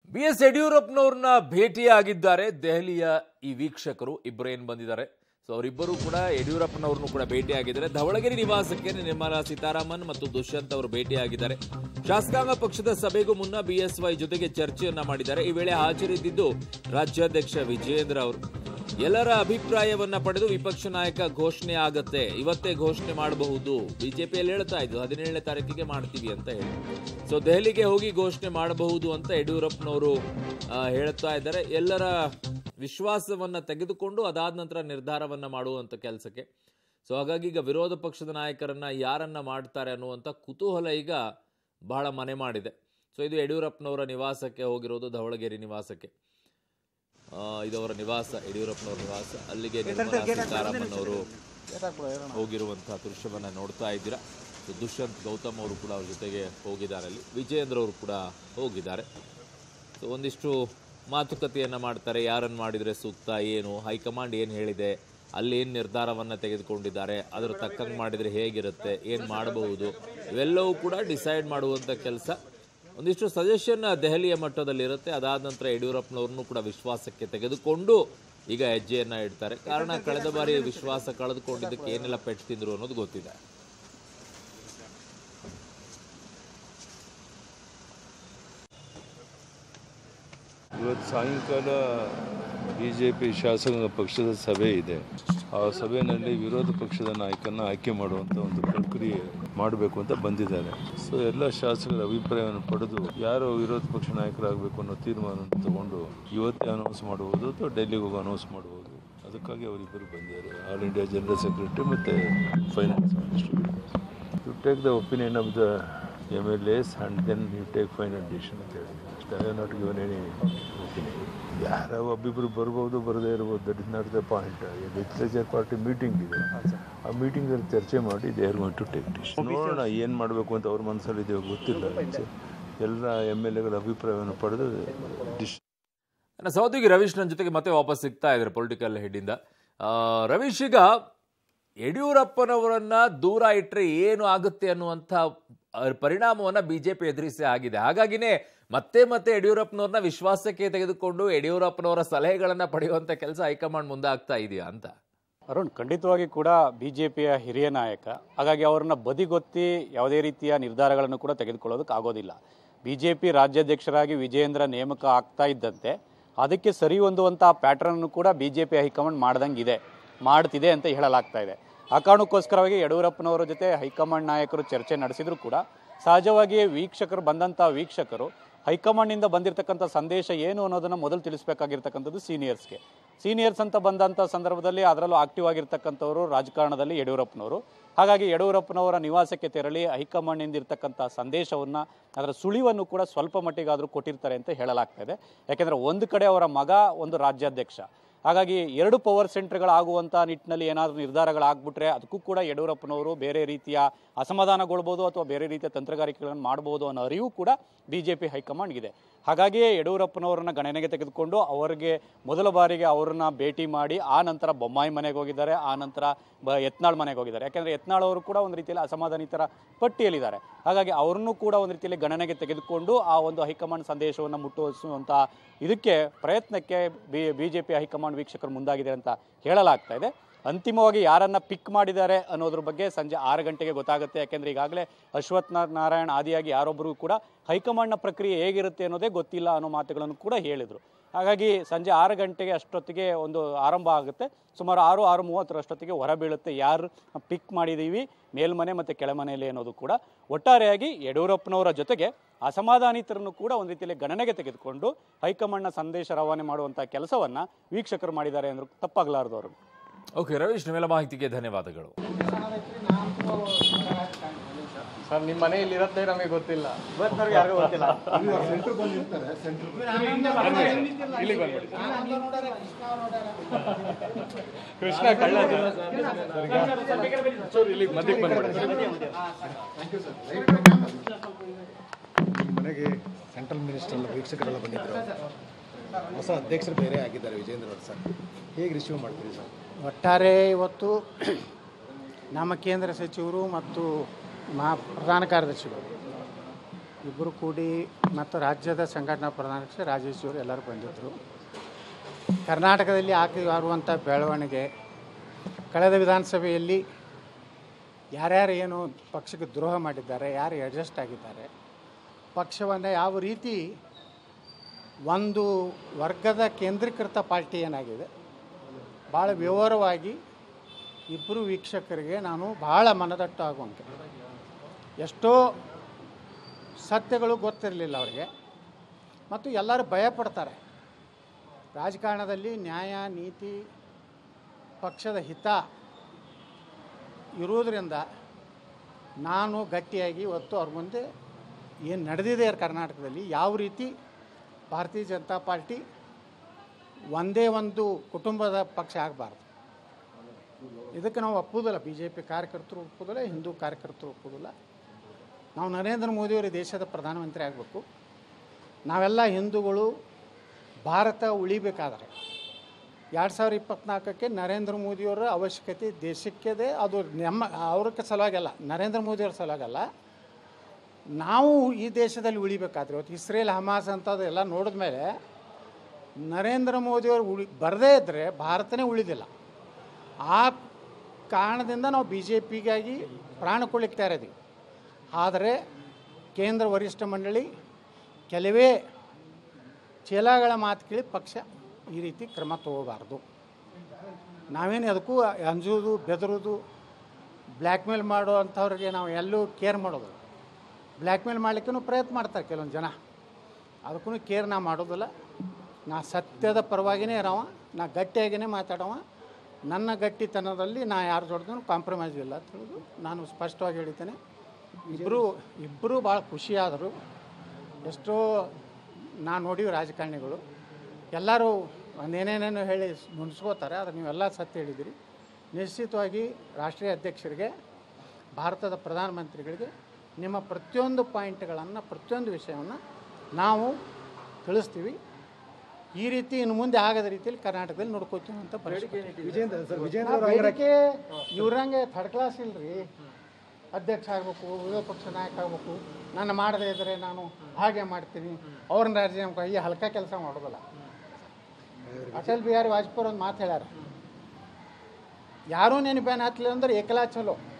B S ಯಡಿಯೂರಪ್ಪನವ್ರನ್ನ ಭೇಟಿಯಾಗಿದ್ದಾರೆ ದೆಹಲಿಯ ಈ ವೀಕ್ಷಕರು ಇಬ್ಬರು ಏನು ಬಂದಿದ್ದಾರೆ ಸೊ ಅವರಿಬ್ಬರು ಕೂಡ ಯಡಿಯೂರಪ್ಪನವ್ರನ್ನು ಕೂಡ ಭೇಟಿಯಾಗಿದ್ದಾರೆ ಧವಳಗಿರಿ ನಿವಾಸಕ್ಕೆ ನಿರ್ಮಲಾ ಸೀತಾರಾಮನ್ ಮತ್ತು ದುಷ್ಯಂತ್ ಅವರು ಭೇಟಿಯಾಗಿದ್ದಾರೆ ಶಾಸಕಾಂಗ ಪಕ್ಷದ ಸಭೆಗೂ ಮುನ್ನ ಬಿಎಸ್ವೈ ಜೊತೆಗೆ ಚರ್ಚೆಯನ್ನ ಮಾಡಿದ್ದಾರೆ ಈ ವೇಳೆ ಹಾಜರಿದ್ದಿದ್ದು ರಾಜ್ಯಾಧ್ಯಕ್ಷ ವಿಜಯೇಂದ್ರ ಅವರು ಎಲ್ಲರ ಅಭಿಪ್ರಾಯವನ್ನ ಪಡೆದು ವಿಪಕ್ಷ ನಾಯಕ ಘೋಷಣೆ ಆಗತ್ತೆ ಇವತ್ತೇ ಘೋಷಣೆ ಮಾಡಬಹುದು ಬಿಜೆಪಿಯಲ್ಲಿ ಹೇಳ್ತಾ ಇದ್ದು ಹದಿನೇಳನೇ ತಾರೀಕಿಗೆ ಮಾಡ್ತೀವಿ ಅಂತ ಹೇಳಿ ಸೊ ದೆಹಲಿಗೆ ಹೋಗಿ ಘೋಷಣೆ ಮಾಡಬಹುದು ಅಂತ ಯಡಿಯೂರಪ್ಪನವರು ಆ, ಹೇಳ್ತಾ ಇದ್ದಾರೆ ಎಲ್ಲರ ವಿಶ್ವಾಸವನ್ನ ತೆಗೆದುಕೊಂಡು ಅದಾದ ನಂತರ ನಿರ್ಧಾರವನ್ನ ಮಾಡುವಂತ ಕೆಲಸಕ್ಕೆ ಸೊ ಹಾಗಾಗಿ ಈಗ ವಿರೋಧ ಪಕ್ಷದ ನಾಯಕರನ್ನ ಯಾರನ್ನ ಮಾಡ್ತಾರೆ ಅನ್ನುವಂಥ ಕುತೂಹಲ ಈಗ ಬಹಳ ಮನೆ ಮಾಡಿದೆ ಸೊ ಇದು ಯಡಿಯೂರಪ್ಪನವರ ನಿವಾಸಕ್ಕೆ ಹೋಗಿರೋದು ಧವಳಗಿರಿ ನಿವಾಸಕ್ಕೆ ಆ, ಇದು ಅವರ ನಿವಾಸ ಯಡಿಯೂರಪ್ಪನವರ ನಿವಾಸ ಅಲ್ಲಿಗೆ ನಿರ್ಮಲಾ ಸೀತಾರಾಮನ್ ಅವರು ಹೋಗಿರುವಂತಹ ದೃಶ್ಯವನ್ನ ನೋಡ್ತಾ ಇದ್ದೀರಾ ಸೊ ದುಷ್ಯಂತ್ ಗೌತಮ್ ಅವರು ಕೂಡ ಅವ್ರ ಜೊತೆಗೆ ಹೋಗಿದ್ದಾರೆ ಅಲ್ಲಿ ವಿಜಯೇಂದ್ರ ಅವರು ಕೂಡ ಹೋಗಿದ್ದಾರೆ ಸೊ ಒಂದಿಷ್ಟು ಮಾತುಕತೆಯನ್ನ ಮಾಡ್ತಾರೆ ಯಾರನ್ನು ಮಾಡಿದರೆ ಸೂಕ್ತ ಏನು ಹೈಕಮಾಂಡ್ ಏನು ಹೇಳಿದೆ ಅಲ್ಲಿ ಏನು ನಿರ್ಧಾರವನ್ನು ತೆಗೆದುಕೊಂಡಿದ್ದಾರೆ ಅದರ ತಕ್ಕಂಗೆ ಮಾಡಿದರೆ ಹೇಗಿರುತ್ತೆ ಏನು ಮಾಡಬಹುದು ಇವೆಲ್ಲವೂ ಕೂಡ ಡಿಸೈಡ್ ಮಾಡುವಂಥ ಕೆಲಸ ಒಂದಿಷ್ಟು ಸಜೆಷನ್ ದೆಹಲಿಯ ಮಟ್ಟದಲ್ಲಿ ಇರುತ್ತೆ ಅದಾದ ನಂತರ ಯಡಿಯೂರಪ್ಪನವ್ರನ್ನೂ ಕೂಡ ವಿಶ್ವಾಸಕ್ಕೆ ತೆಗೆದುಕೊಂಡು ಈಗ ಹೆಜ್ಜೆಯನ್ನ ಇಡ್ತಾರೆ ಕಾರಣ ಕಳೆದ ಬಾರಿ ವಿಶ್ವಾಸ ಕಳೆದುಕೊಂಡಿದ್ದಕ್ಕೆ ಏನೆಲ್ಲ ಪೆಟ್ಟು ತಿಂದ್ರು ಅನ್ನೋದು ಗೊತ್ತಿದೆ ಇವತ್ತು ಸಾಯಂಕಾಲ ಬಿ ಜೆ ಪಿ ಶಾಸಕಾಂಗ ಪಕ್ಷದ ಸಭೆ ಇದೆ ಆ ಸಭೆಯಲ್ಲಿ ವಿರೋಧ ಪಕ್ಷದ ನಾಯಕನ ಆಯ್ಕೆ ಮಾಡುವಂಥ ಒಂದು ಪ್ರಕ್ರಿಯೆ ಮಾಡಬೇಕು ಅಂತ ಬಂದಿದ್ದಾರೆ ಸೊ ಎಲ್ಲ ಶಾಸಕರ ಅಭಿಪ್ರಾಯವನ್ನು ಪಡೆದು ಯಾರು ವಿರೋಧ ಪಕ್ಷ ನಾಯಕರಾಗಬೇಕು ಅನ್ನೋ ತೀರ್ಮಾನವನ್ನು ತಗೊಂಡು ಇವತ್ತೇ ಅನೌನ್ಸ್ ಮಾಡಬಹುದು ಅಥವಾ ಡೆಲ್ಲಿಗೆ ಹೋಗಿ ಅನೌನ್ಸ್ ಮಾಡಬಹುದು ಅದಕ್ಕಾಗಿ ಅವರಿಬ್ಬರು ಬಂದಿದ್ದಾರೆ ಆಲ್ ಇಂಡಿಯಾ ಜನರಲ್ ಸೆಕ್ರೆಟರಿ ಮತ್ತು finance minister you take the opinion of the M L S and then you take final decision ಅಂತ ಹೇಳಿ ಅಷ್ಟೇ ನಾಟ್ ಗಿವನ್ ಎನಿ ಒಪಿನಿಯನ್ ಯಾರೋ ಒಬ್ಬಿಬ್ಬರು ಬರ್ಬೋದು ಬರದೇ ಇರ್ಬೋದು that is not the point legislature party meeting ಇದೆ ಆ ಮೀಟಿಂಗಲ್ಲಿ ಚರ್ಚೆ ಮಾಡಿ they are going to take decision ನೋಡೋಣ ಏನು ಮಾಡಬೇಕು ಅಂತ ಅವ್ರ ಮನಸ್ಸಲ್ಲಿದೆ ಗೊತ್ತಿಲ್ಲ ಎಲ್ಲ ಎಮ್ ಎಲ್ ಎಗಳ ಅಭಿಪ್ರಾಯವನ್ನು ಪಡೆದು ಡಿಶ್ ನನ್ನ ಸಹೋದ್ಯೋಗಿ ರವೀಶ್ ನನ್ನ ಜೊತೆಗೆ ಮತ್ತೆ ವಾಪಸ್ ಸಿಗ್ತಾ ಇದ್ದಾರೆ ಪೊಲಿಟಿಕಲ್ ಹೆಡ್ಡಿಂದ ಆ, ರವೀಶ್ ಈಗ ಯಡಿಯೂರಪ್ಪನವರನ್ನ ದೂರ ಇಟ್ಟರೆ ಏನು ಆಗುತ್ತೆ ಅನ್ನುವಂಥ ಆ, ಪರಿಣಾಮವನ್ನ ಬಿಜೆಪಿ ಎದುರಿಸಿ ಆಗಿದೆ ಹಾಗಾಗಿನೇ ಮತ್ತೆ ಮತ್ತೆ ಯಡಿಯೂರಪ್ಪನವ್ರನ್ನ ವಿಶ್ವಾಸಕ್ಕೆ ತೆಗೆದುಕೊಂಡು ಯಡಿಯೂರಪ್ಪನವರ ಸಲಹೆಗಳನ್ನ ಪಡೆಯುವಂತ ಕೆಲಸ ಹೈಕಮಾಂಡ್ ಮುಂದೆ ಆಗ್ತಾ ಇದೆಯಾ ಅಂತ ಅರುಣ್ ಖಂಡಿತವಾಗಿ ಕೂಡ ಬಿ ಜೆ ಪಿಯ ಹಿರಿಯ ನಾಯಕ ಹಾಗಾಗಿ ಅವರನ್ನ ಬದಿಗೊತ್ತಿ ಯಾವುದೇ ರೀತಿಯ ನಿರ್ಧಾರಗಳನ್ನು ಕೂಡ ತೆಗೆದುಕೊಳ್ಳೋದಕ್ಕೆ ಆಗೋದಿಲ್ಲ ಬಿ ಜೆ ಪಿ ರಾಜ್ಯಾಧ್ಯಕ್ಷರಾಗಿ ವಿಜಯೇಂದ್ರ ನೇಮಕ ಆಗ್ತಾ ಇದ್ದಂತೆ ಅದಕ್ಕೆ ಸರಿ ಹೊಂದುವಂಥ ಪ್ಯಾಟರ್ನ್ ಕೂಡ ಬಿ ಜೆ ಪಿ ಹೈಕಮಾಂಡ್ ಮಾಡ್ದಂಗಿದೆ ಮಾಡ್ತಿದೆ ಅಂತ ಹೇಳಲಾಗ್ತಾ ಇದೆ ಆ ಕಾರಣಕ್ಕೋಸ್ಕರವಾಗಿ ಯಡಿಯೂರಪ್ಪನವರ ಜೊತೆ ಹೈಕಮಾಂಡ್ ನಾಯಕರು ಚರ್ಚೆ ನಡೆಸಿದ್ರು ಕೂಡ ಸಹಜವಾಗಿಯೇ ವೀಕ್ಷಕರು ಬಂದಂಥ ವೀಕ್ಷಕರು ಹೈಕಮಾಂಡ್ನಿಂದ ಬಂದಿರತಕ್ಕಂಥ ಸಂದೇಶ ಏನು ಅನ್ನೋದನ್ನು ಮೊದಲು ತಿಳಿಸಬೇಕಾಗಿರ್ತಕ್ಕಂಥದ್ದು ಸೀನಿಯರ್ಸ್ಗೆ ಸೀನಿಯರ್ಸ್ ಅಂತ ಬಂದಂಥ ಸಂದರ್ಭದಲ್ಲಿ ಅದರಲ್ಲೂ ಆಕ್ಟಿವ್ ಆಗಿರ್ತಕ್ಕಂಥವರು ರಾಜಕಾರಣದಲ್ಲಿ ಯಡಿಯೂರಪ್ಪನವರು ಹಾಗಾಗಿ ಯಡಿಯೂರಪ್ಪನವರ ನಿವಾಸಕ್ಕೆ ತೆರಳಿ ಹೈಕಮಾಂಡ್ನಿಂದ ಇರ್ತಕ್ಕಂಥ ಸಂದೇಶವನ್ನು ಅದರ ಸುಳಿವನ್ನು ಕೂಡ ಸ್ವಲ್ಪ ಮಟ್ಟಿಗಾದರೂ ಕೊಟ್ಟಿರ್ತಾರೆ ಅಂತ ಹೇಳಲಾಗ್ತಾ ಇದೆ ಯಾಕೆಂದರೆ ಒಂದು ಕಡೆ ಅವರ ಮಗ ಒಂದು ರಾಜ್ಯಾಧ್ಯಕ್ಷ ಹಾಗಾಗಿ ಎರಡು ಪವರ್ ಸೆಂಟರ್ಗಳಾಗುವಂಥ ನಿಟ್ಟಿನಲ್ಲಿ ಏನಾದರೂ ನಿರ್ಧಾರಗಳಾಗ್ಬಿಟ್ರೆ ಅದಕ್ಕೂ ಕೂಡ ಯಡಿಯೂರಪ್ಪನವರು ಬೇರೆ ರೀತಿಯ ಅಸಮಾಧಾನಗೊಳ್ಬೋದು ಅಥವಾ ಬೇರೆ ರೀತಿಯ ತಂತ್ರಗಾರಿಕೆಗಳನ್ನು ಮಾಡ್ಬೋದು ಅನ್ನೋ ಅರಿವು ಕೂಡ ಬಿ ಜೆ ಪಿ ಹೈಕಮಾಂಡ್ಗಿದೆ ಹಾಗಾಗಿಯೇ ಯಡಿಯೂರಪ್ಪನವರನ್ನ ಗಣನೆಗೆ ತೆಗೆದುಕೊಂಡು ಅವರಿಗೆ ಮೊದಲ ಬಾರಿಗೆ ಅವರನ್ನ ಭೇಟಿ ಮಾಡಿ ಆ ನಂತರ ಬೊಮ್ಮಾಯಿ ಮನೆಗೆ ಹೋಗಿದ್ದಾರೆ ಆ ನಂತರ ಬ ಯತ್ನಾಳ್ ಮನೆಗೆ ಹೋಗಿದ್ದಾರೆ ಯಾಕೆಂದರೆ ಯತ್ನಾಳ್ ಅವರು ಕೂಡ ಒಂದು ರೀತಿಯಲ್ಲಿ ಅಸಮಾಧಾನಿತರ ಪಟ್ಟಿಯಲ್ಲಿದ್ದಾರೆ ಹಾಗಾಗಿ ಅವ್ರನ್ನೂ ಕೂಡ ಒಂದು ರೀತಿಯಲ್ಲಿ ಗಣನೆಗೆ ತೆಗೆದುಕೊಂಡು ಆ ಒಂದು ಹೈಕಮಾಂಡ್ ಸಂದೇಶವನ್ನು ಮುಟ್ಟಿಸುವಂಥ ಇದಕ್ಕೆ ಪ್ರಯತ್ನಕ್ಕೆ B B J P high command ವೀಕ್ಷಕರು ಮುಂದಾಗಿದೆ ಅಂತ ಹೇಳಲಾಗ್ತಾ ಇದೆ ಅಂತಿಮವಾಗಿ ಯಾರನ್ನ ಪಿಕ್ ಮಾಡಿದ್ದಾರೆ ಅನ್ನೋದ್ರ ಬಗ್ಗೆ ಸಂಜೆ ಆರು ಗಂಟೆಗೆ ಗೊತ್ತಾಗುತ್ತೆ ಯಾಕೆಂದ್ರೆ ಈಗಾಗಲೇ ಅಶ್ವಥ್ ನಾರಾಯಣ್ ನಾರಾಯಣ್ ಆದಿಯಾಗಿ ಯಾರೊಬ್ಬರು ಕೂಡ ಹೈಕಮಾಂಡ್ನ ಪ್ರಕ್ರಿಯೆ ಹೇಗಿರುತ್ತೆ ಅನ್ನೋದೇ ಗೊತ್ತಿಲ್ಲ ಅನ್ನೋ ಮಾತುಗಳನ್ನು ಕೂಡ ಹೇಳಿದರು ಹಾಗಾಗಿ ಸಂಜೆ ಆರು ಗಂಟೆಗೆ ಅಷ್ಟೊತ್ತಿಗೆ ಒಂದು ಆರಂಭ ಆಗುತ್ತೆ ಸುಮಾರು ಆರು ಆರು ಮೂವತ್ತರಷ್ಟೊತ್ತಿಗೆ ಹೊರಬೀಳುತ್ತೆ ಯಾರು ಪಿಕ್ ಮಾಡಿದ್ದೀವಿ ಮೇಲ್ಮನೆ ಮತ್ತು ಕೆಳಮನೆಯಲ್ಲಿ ಅನ್ನೋದು ಕೂಡ ಒಟ್ಟಾರೆಯಾಗಿ ಯಡಿಯೂರಪ್ಪನವರ ಜೊತೆಗೆ ಅಸಮಾಧಾನಿತರನ್ನು ಕೂಡ ಒಂದು ರೀತಿಯಲ್ಲಿ ಗಣನೆಗೆ ತೆಗೆದುಕೊಂಡು ಹೈಕಮಾಂಡ್ನ ಸಂದೇಶ ರವಾನೆ ಮಾಡುವಂಥ ಕೆಲಸವನ್ನು ವೀಕ್ಷಕರು ಮಾಡಿದ್ದಾರೆ ಅಂದ್ರೂ ತಪ್ಪಾಗಲಾರದವರು ಓಕೆ ರವೀಶ್ ನಿಮ್ಮೆಲ್ಲ ಮಾಹಿತಿಗೆ ಧನ್ಯವಾದಗಳು ಸರ್ ನಿಮ್ಮ ಮನೆ ಇಲ್ಲಿ ಇರುತ್ತೆ ನಮಗೆ ಗೊತ್ತಿಲ್ಲ ಇವತ್ತಿನವ್ರಿಗೆ ಯಾರಿಗೂ ಗೊತ್ತಿಲ್ಲ ಇಲ್ಲಿಗೆ ಬಂದ್ಬಿಡಿ ಕೃಷ್ಣ ಕಳ್ಳ ಸರ್ ಇಲ್ಲಿಗೆ ಮಧ್ಯಕ್ಕೆ ಬಂದ್ಬಿಡಿ ಈ ಮನೆಗೆ ಸೆಂಟ್ರಲ್ ಮಿನಿಸ್ಟರ್ ಎಲ್ಲ ವೀಕ್ಷಕರೆಲ್ಲ ಬಂದಿದ್ದರು ಹೊಸ ಅಧ್ಯಕ್ಷರು ಬೇರೆ ಆಗಿದ್ದಾರೆ ವಿಜೇಂದ್ರ ಅವರು ಸರ್ ಹೇಗೆ ರಿಸೀವ್ ಮಾಡ್ತೀರಿ ಸರ್ ಒಟ್ಟಾರೆ ಇವತ್ತು ನಮ್ಮ ಕೇಂದ್ರ ಸಚಿವರು ಮತ್ತು ಮಹಾ ಪ್ರಧಾನ ಕಾರ್ಯದರ್ಶಿಗಳು ಇಬ್ಬರು ಕೂಡಿ ಮತ್ತು ರಾಜ್ಯದ ಸಂಘಟನಾ ಪ್ರಧಾನಕ್ಷ ರಾಜೇಶ್ ಅವರು ಎಲ್ಲರೂ ಬಂದಿದ್ದರು ಕರ್ನಾಟಕದಲ್ಲಿ ಆಗಿ ಬರುವಂಥ ಬೆಳವಣಿಗೆ ಕಳೆದ ವಿಧಾನಸಭೆಯಲ್ಲಿ ಯಾರ್ಯಾರು ಏನು ಪಕ್ಷಕ್ಕೆ ದ್ರೋಹ ಮಾಡಿದ್ದಾರೆ ಯಾರು ಅಡ್ಜಸ್ಟ್ ಆಗಿದ್ದಾರೆ ಪಕ್ಷವನ್ನು ಯಾವ ರೀತಿ ಒಂದು ವರ್ಗದ ಕೇಂದ್ರೀಕೃತ ಪಾರ್ಟಿ ಏನಾಗಿದೆ ಭಾಳ ವಿವರವಾಗಿ ಇಬ್ಬರು ವೀಕ್ಷಕರಿಗೆ ನಾನು ಭಾಳ ಮನದಟ್ಟು ಆಗುವಂತೆ ಎಷ್ಟೋ ಸತ್ಯಗಳು ಗೊತ್ತಿರಲಿಲ್ಲ ಅವರಿಗೆ ಮತ್ತು ಎಲ್ಲರೂ ಭಯಪಡ್ತಾರೆ ರಾಜಕಾರಣದಲ್ಲಿ ನ್ಯಾಯ ನೀತಿ ಪಕ್ಷದ ಹಿತ ಇರುವುದರಿಂದ ನಾನು ಗಟ್ಟಿಯಾಗಿ ಇವತ್ತು ಅವ್ರ ಮುಂದೆ ಏನು ನಡೆದಿದೆ ಕರ್ನಾಟಕದಲ್ಲಿ ಯಾವ ರೀತಿ ಭಾರತೀಯ ಜನತಾ ಪಾರ್ಟಿ ಒಂದೇ ಒಂದು ಕುಟುಂಬದ ಪಕ್ಷ ಆಗಬಾರ್ದು ಇದಕ್ಕೆ ನಾವು ಒಪ್ಪುವುದಿಲ್ಲ ಬಿ ಜೆ ಪಿ ಕಾರ್ಯಕರ್ತರು ಒಪ್ಪುವುದಿಲ್ಲ ಹಿಂದೂ ಕಾರ್ಯಕರ್ತರು ಒಪ್ಪುವುದಿಲ್ಲ ನಾವು ನರೇಂದ್ರ ಮೋದಿಯವರು ದೇಶದ ಪ್ರಧಾನಮಂತ್ರಿ ಆಗಬೇಕು ನಾವೆಲ್ಲ ಹಿಂದೂಗಳು ಭಾರತ ಉಳಿಬೇಕಾದರೆ ಎರಡು ಸಾವಿರ ಇಪ್ಪತ್ನಾಲ್ಕಕ್ಕೆ ನರೇಂದ್ರ ಮೋದಿಯವರ ಅವಶ್ಯಕತೆ ದೇಶಕ್ಕಿದೆ ಅದು ನಮ್ಮ ಅವ್ರಕ್ಕೆ ಸಲುವಾಗಲ್ಲ ನರೇಂದ್ರ ಮೋದಿಯವ್ರ ಸಲುವಾಗಲ್ಲ ನಾವು ಈ ದೇಶದಲ್ಲಿ ಉಳಿಬೇಕಾದ್ರೆ ಇವತ್ತು ಇಸ್ರೇಲ್ ಹಮಾಸ್ ಅಂಥದ್ದು ಎಲ್ಲ ನೋಡಿದ ಮೇಲೆ ನರೇಂದ್ರ ಮೋದಿಯವರು ಉಳಿ ಬರದೇ ಇದ್ದರೆ ಭಾರತನೇ ಉಳಿದಿಲ್ಲ ಆ ಕಾರಣದಿಂದ ನಾವು ಬಿ ಜೆ ಪಿಗಾಗಿ ಪ್ರಾಣ ಕೊಡ್ಲಿಕ್ಕೆ ತಯಾರಿದ್ದೀವಿ ಆದರೆ ಕೇಂದ್ರ ವರಿಷ್ಠ ಮಂಡಳಿ ಕೆಲವೇ ಚೀಲಗಳ ಮಾತು ಕೇಳಿ ಪಕ್ಷ ಈ ರೀತಿ ಕ್ರಮ ತಗೋಬಾರ್ದು ನಾವೇನು ಅದಕ್ಕೂ ಅಂಜೋದು ಬೆದರೋದು ಬ್ಲ್ಯಾಕ್ ಮೇಲ್ ಮಾಡೋ ಅಂಥವ್ರಿಗೆ ನಾವು ಎಲ್ಲೂ ಕೇರ್ ಮಾಡೋದು ಬ್ಲ್ಯಾಕ್ ಮೇಲ್ ಮಾಡಲಿಕ್ಕೂ ಪ್ರಯತ್ನ ಮಾಡ್ತಾರೆ ಕೆಲವೊಂದು ಜನ ಅದಕ್ಕೂ ಕೇರ್ ನಾ ಮಾಡೋದಿಲ್ಲ ನಾ ಸತ್ಯದ ಪರವಾಗಿನೇ ಇರವ ನಾ ಗಟ್ಟಿಯಾಗಿಯೇ ಮಾತಾಡವ ನನ್ನ ಗಟ್ಟಿತನದಲ್ಲಿ ನಾ ಯಾರ ಜೊಡ್ದೂ ಕಾಂಪ್ರಮೈಸ್ ಇಲ್ಲ ಅಂತ ಹೇಳೋದು ನಾನು ಸ್ಪಷ್ಟವಾಗಿ ಹೇಳಿದ್ದೇನೆ ಇಬ್ಬರು ಇಬ್ಬರು ಭಾಳ ಖುಷಿಯಾದರು ಎಷ್ಟೋ ನಾನು ನೋಡಿವಿ ರಾಜಕಾರಣಿಗಳು ಎಲ್ಲರೂ ಒಂದೇನೇನೇನೋ ಹೇಳಿ ಮುನ್ಸ್ಕೋತಾರೆ ಆದರೆ ನೀವೆಲ್ಲ ಸತ್ಯ ಹೇಳಿದಿರಿ ನಿಶ್ಚಿತವಾಗಿ ರಾಷ್ಟ್ರೀಯ ಅಧ್ಯಕ್ಷರಿಗೆ ಭಾರತದ ಪ್ರಧಾನಮಂತ್ರಿಗಳಿಗೆ ನಿಮ್ಮ ಪ್ರತಿಯೊಂದು ಪಾಯಿಂಟ್ಗಳನ್ನು ಪ್ರತಿಯೊಂದು ವಿಷಯವನ್ನು ನಾವು ತಿಳಿಸ್ತೀವಿ ಈ ರೀತಿ ಇನ್ನು ಮುಂದೆ ಆಗದ ರೀತಿಯಲ್ಲಿ ಕರ್ನಾಟಕದಲ್ಲಿ ನೋಡ್ಕೋತೀವಿ ಅಂತ ಪರಿಸ್ಥಿತಿ ವಿಜೇಂದ್ರ ಸರ್ ವಿಜೇಂದ್ರ ನಾ ಅವರು ಅಂಗರ- ಬೇಡಿಕೆ ಇವ್ರಂಗೆ ಥರ್ಡ್ ಕ್ಲಾಸ್ ಇಲ್ರಿ ಅಧ್ಯಕ್ಷ ಆಗಬೇಕು ವಿರೋಧ ಪಕ್ಷ ನಾಯಕ ಆಗಬೇಕು ನಾನು ಮಾಡದೇ ಇದ್ದರೆ ನಾನು ಹಾಗೆ ಮಾಡ್ತೀನಿ ಅವ್ರನ್ನ ರಾಜೀನಾಮೆ ಈ ಹಲ್ಕ ಕೆಲಸ ಮಾಡೋದಲ್ಲ ಅಟಲ್ ಬಿಹಾರಿ ವಾಜಪೇಯಿ ಒಂದು ಮಾತು ಹೇಳ್ಯಾರ ಯಾರೂ ನೆನಪೇನು ಹತ್ತಲಿಲ್ಲ ಅಂದ್ರೆ ಏಕಲಾ ಚಲೋ